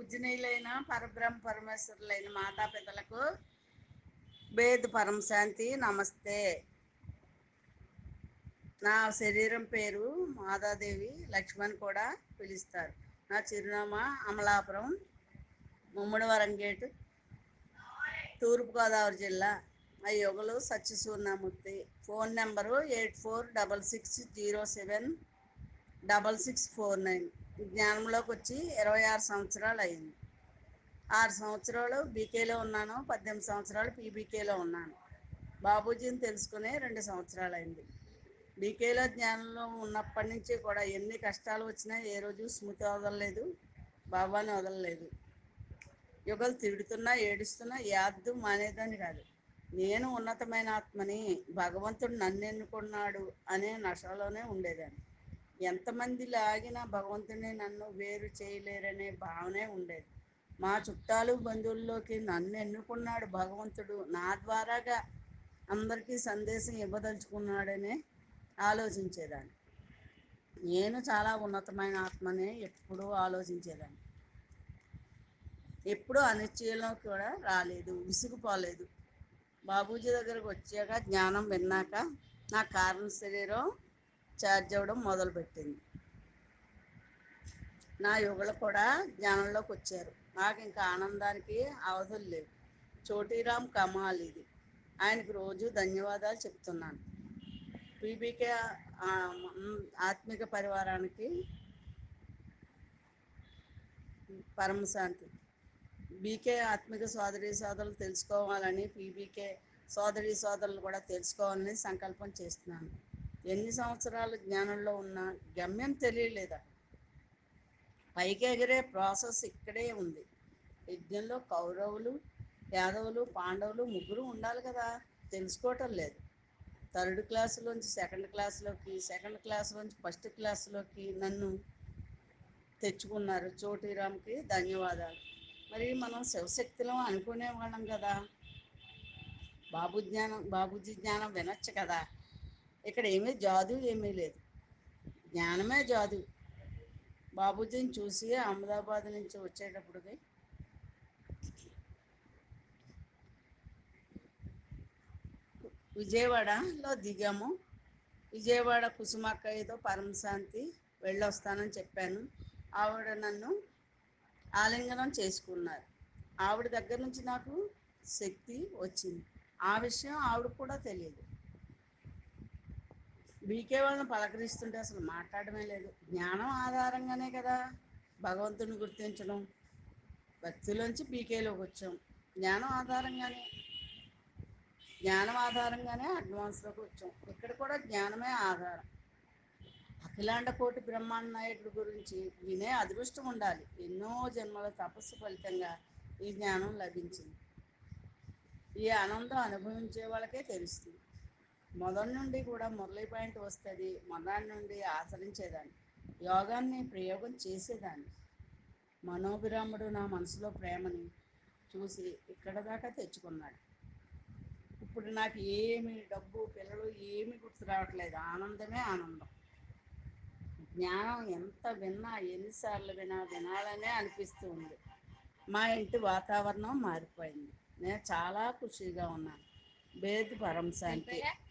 పూజనీయులైన పరబ్రహ్మ పరమేశ్వరులైన మాతాపితలకు బేద్ పరమశాంతి నమస్తే నా శరీరం పేరు మాదాదేవి లక్ష్మణ్ కూడా పిలుస్తారు నా చిరునామా అమలాపురం ముమ్మడివరం గేటు తూర్పుగోదావరి జిల్లా మా యుగలు సత్యసూర్ణమూర్తి phone number eight four double six zero seven double six four nine జ్ఞానంలోకి వచ్చి ఇరవై ఆరు సంవత్సరాలు అయింది ఆరు సంవత్సరాలు బీకేలో ఉన్నాను పద్దెనిమిది సంవత్సరాలు పీబీకేలో ఉన్నాను బాబూజీని తెలుసుకుని రెండు సంవత్సరాలు అయింది బీకేలో జ్ఞానంలో ఉన్నప్పటి నుంచి కూడా ఎన్ని కష్టాలు వచ్చినా ఏ రోజు స్మృతి వదలలేదు బాబాని వదలలేదు యుగలు తిడుతున్నా ఏడుస్తున్నా యాద్దు మానేదని కాదు నేను ఉన్నతమైన ఆత్మని భగవంతుడు నన్ను ఎన్నుకున్నాడు అనే నషలోనే ఉండేదాన్ని ఎంతమంది లాగినా భగవంతుని నన్ను వేరు చేయలేరనే భావనే ఉండేది మా చుట్టాలు బంధువుల్లోకి నన్ను ఎన్నుకున్నాడు భగవంతుడు నా ద్వారాగా అందరికీ సందేశం ఇవ్వదలుచుకున్నాడనే ఆలోచించేదాన్ని నేను చాలా ఉన్నతమైన ఆత్మని ఎప్పుడూ ఆలోచించేదాన్ని ఎప్పుడూ అనిశ్చయంలో కూడా రాలేదు విసుగుపోలేదు బాబూజీ దగ్గరకు వచ్చాక జ్ఞానం విన్నాక నా కారణ శరీరం ఛార్జ్ అవ్వడం మొదలుపెట్టింది నా యుగలు కూడా జ్ఞానంలోకి వచ్చారు నాకు ఇంకా ఆనందానికి అవధులు లేవు చోటీరామ్ కమాల్ ఇది ఆయనకు రోజు ధన్యవాదాలు చెప్తున్నాను పీబీకే ఆత్మిక పరివారానికి పరమశాంతి బీకే ఆత్మిక సోదరి సోదరులు తెలుసుకోవాలని పీబీకే సోదరి సోదరులు కూడా తెలుసుకోవాలని సంకల్పం చేస్తున్నాను ఎన్ని సంవత్సరాలు జ్ఞానంలో ఉన్నా గమ్యం తెలియలేదా పైకి ఎగిరే ప్రాసెస్ ఇక్కడే ఉంది యజ్ఞంలో కౌరవులు యాదవులు పాండవులు ముగ్గురు ఉండాలి కదా తెలుసుకోవటం లేదు థర్డ్ క్లాసులోంచి సెకండ్ క్లాస్లోకి సెకండ్ క్లాస్లోంచి ఫస్ట్ క్లాస్లోకి నన్ను తెచ్చుకున్నారు చోటీరామ్కి ధన్యవాదాలు మరి మనం శివశక్తిలో అనుకునే వాళ్ళం కదా బాబు జ్ఞానం బాబూజీ జ్ఞానం వినొచ్చు కదా ఇక్కడ ఏమీ జాదు ఏమీ లేదు జ్ఞానమే జాదు బాబూజీని చూసి అహ్మదాబాద్ నుంచి వచ్చేటప్పటికి విజయవాడలో దిగాము విజయవాడ కుసుమక్కయ్యతో పరమశాంతి వెళ్ళొస్తానని చెప్పాను ఆవిడ నన్ను ఆలింగనం చేసుకున్నారు ఆవిడ దగ్గర నుంచి నాకు శక్తి వచ్చింది ఆ విషయం ఆవిడ కూడా తెలియదు బీకే వాళ్ళని పలకరిస్తుంటే అసలు మాట్లాడమే లేదు జ్ఞానం ఆధారంగానే కదా భగవంతుని గుర్తించడం భక్తిలోంచి బీకేలోకి వచ్చాం జ్ఞానం ఆధారంగానే జ్ఞానం ఆధారంగానే అడ్వాన్స్లోకి వచ్చాం ఇక్కడ కూడా జ్ఞానమే ఆధారం అఖిలాండ కోటి బ్రహ్మాండ నాయకుడి గురించి వినే అదృష్టం ఉండాలి ఎన్నో జన్మల తపస్సు ఫలితంగా ఈ జ్ఞానం లభించింది ఈ ఆనందం అనుభవించే వాళ్ళకే తెలుస్తుంది మొదటి నుండి కూడా మురళీ పాయింట్ వస్తుంది మొదటి నుండి ఆచరించేదాన్ని యోగాన్ని ప్రయోగం చేసేదాన్ని మనోభిరాముడు నా మనసులో ప్రేమని చూసి ఇక్కడ దాకా తెచ్చుకున్నాడు ఇప్పుడు నాకు ఏమి డబ్బు పిల్లలు ఏమి గుర్తు రావట్లేదు ఆనందమే ఆనందం జ్ఞానం ఎంత విన్నా ఎన్నిసార్లు వినా వినాలనే అనిపిస్తూ ఉంది మా ఇంటి వాతావరణం మారిపోయింది నేను చాలా ఖుషీగా ఉన్నాను బేద్ పరం శాంతి